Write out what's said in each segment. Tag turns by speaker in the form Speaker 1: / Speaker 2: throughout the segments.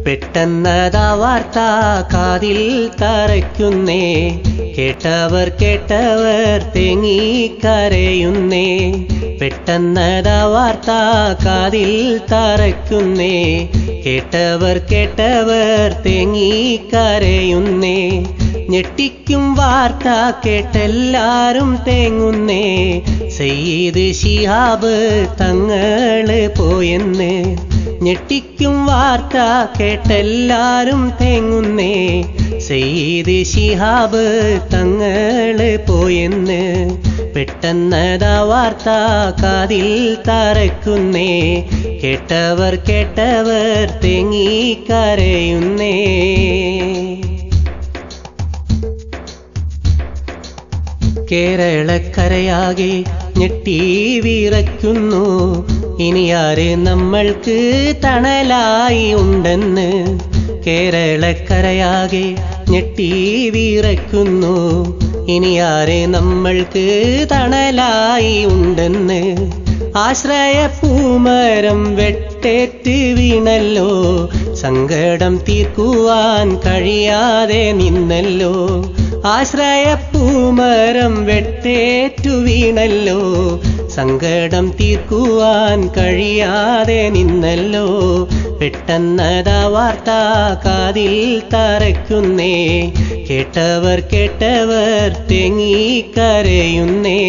Speaker 1: പെട്ടെന്നതാ വാർത്ത കാതിൽ തറയ്ക്കുന്നേ കേട്ടവർ കേട്ടവർ തേങ്ങിക്കരയുന്നേ പെട്ടെന്നതാ വാർത്ത കാതിൽ തറയ്ക്കുന്നേ കേട്ടവർ കേട്ടവർ തേങ്ങിക്കരയുന്നേ ഞെട്ടിക്കും വാർത്ത കേട്ടെല്ലാരും തേങ്ങുന്നേ സയ്യിദ് ശിഹാബ് തങ്ങള് പോയെന്ന് ഞെട്ടിക്കും വാർത്ത കേട്ടെല്ലാരും തേങ്ങുന്നേ സെയ്ത് ശിഹാബ് തങ്ങള് പോയെന്ന് പെട്ടെന്നതാ വാർത്ത കാതിൽ തറയ്ക്കുന്നേ കേട്ടവർ കേട്ടവർ തേങ്ങിക്കരയുന്നേ കേരളക്കരയാകെ ഞെട്ടി വിറയ്ക്കുന്നു ഇനിയാര് നമ്മൾക്ക് തണലായി ഉണ്ടെന്ന് കേരളക്കരയാകെ ഞെട്ടി വിറയ്ക്കുന്നു ഇനിയാര് നമ്മൾക്ക് തണലായി ഉണ്ടെന്ന് ആശ്രയ പൂമരം വെട്ടേറ്റ് വീണല്ലോ സങ്കടം തീർക്കുവാൻ കഴിയാതെ നിന്നല്ലോ ആശ്രയ പൂമരം വെട്ടേറ്റു വീണല്ലോ സങ്കടം തീർക്കുവാൻ കഴിയാതെ നിന്നല്ലോ പെട്ടെന്നതാ വാർത്ത കാതിൽ തറയ്ക്കുന്നേ കേട്ടവർ കേട്ടവർ തെങ്ങിക്കരയുന്നേ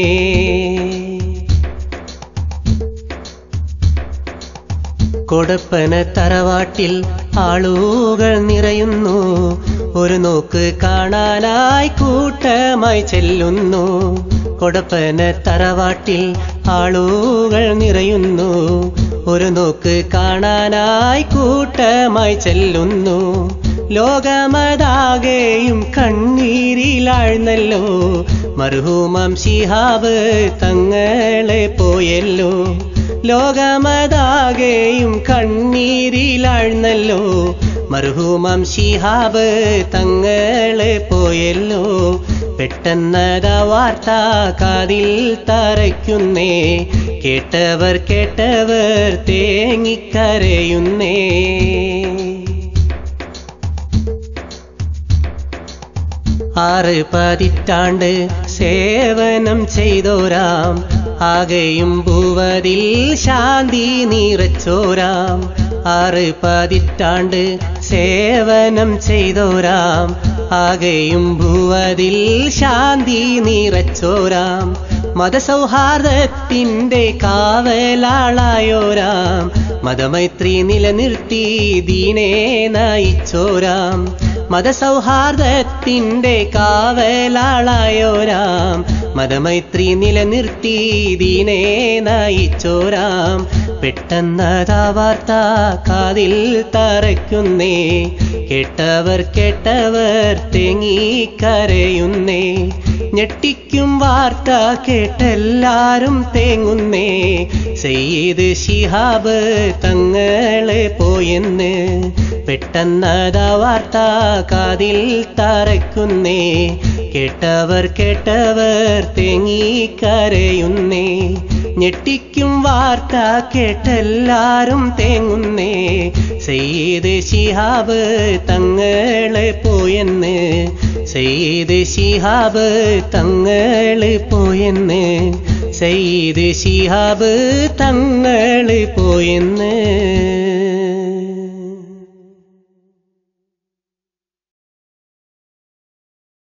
Speaker 1: കൊടപ്പന തറവാട്ടിൽ ആളുകൾ നിറയുന്നു ഒരു നോക്ക് കാണാനായി കൂട്ടമായി ചെല്ലുന്നു കൊടപ്പന തറവാട്ടിൽ ആളുകൾ നിറയുന്നു ഒരു നോക്ക് കാണാനായി കൂട്ടമായി ചെല്ലുന്നു ലോകമതാകെയും കണ്ണീരിലാഴ്ന്നല്ലോ മർഹൂമം ശിഹാബ് തങ്ങളെ പോയല്ലോ ലോകമതാകെയും കണ്ണീരിലാഴ്ന്നല്ലോ മർഹൂമം ശിഹാബ് തങ്ങളെ പോയല്ലോ പെട്ടെന്നതാ വാർത്ത കാതിൽ തറയ്ക്കുന്നേ കേട്ടവർ കേട്ടവർ തേങ്ങിക്കരയുന്നേ ആറ് പതിറ്റാണ്ട് സേവനം ചെയ്തോരാം ആകെയും ഭൂവതിൽ ശാന്തി നിറച്ചോരാം ആറ് പതിറ്റാണ്ട് സേവനം ചെയ്തോരാം ആകെയും ഭൂവതിൽ ശാന്തി നിറച്ചോരാം മതസൗഹാർദ്ദത്തിൻ്റെ കാവലാളായോരാം മതമൈത്രി നിലനിർത്തി ദീനെ നയിച്ചോരാം മതസൗഹാർദ്ദത്തിൻ്റെ കാവലാളായോരാം മതമൈത്രി നിലനിർത്തി ദീനെ നയിച്ചോരാം പെട്ടെന്നതാ വാർത്ത കാതിൽ തറയ്ക്കുന്നേ കേട്ടവർ കേട്ടവർ തേങ്ങിക്കരയുന്നേ ഞെട്ടിക്കും വാർത്ത കേട്ടെല്ലാരും തേങ്ങുന്നേ സെയ്ത് ശിഹാബ് തങ്ങളെ പോയെന്ന് പെട്ടെന്നതാ വാർത്ത കാതിൽ തറയ്ക്കുന്നേ കേട്ടവർ കേട്ടവർ തേങ്ങിക്കരയുന്നേ ഞെട്ടിക്കും വാർത്ത കേട്ടെല്ലാരും തേങ്ങുന്നേ സെയ്ത് ശിഹാബ് തങ്ങളെ പോയെന്ന് സെയ്ത് ശിഹാബ് തങ്ങള് പോയെന്ന് സെയ്ത് ശിഹാബ് തങ്ങള് പോയെന്ന്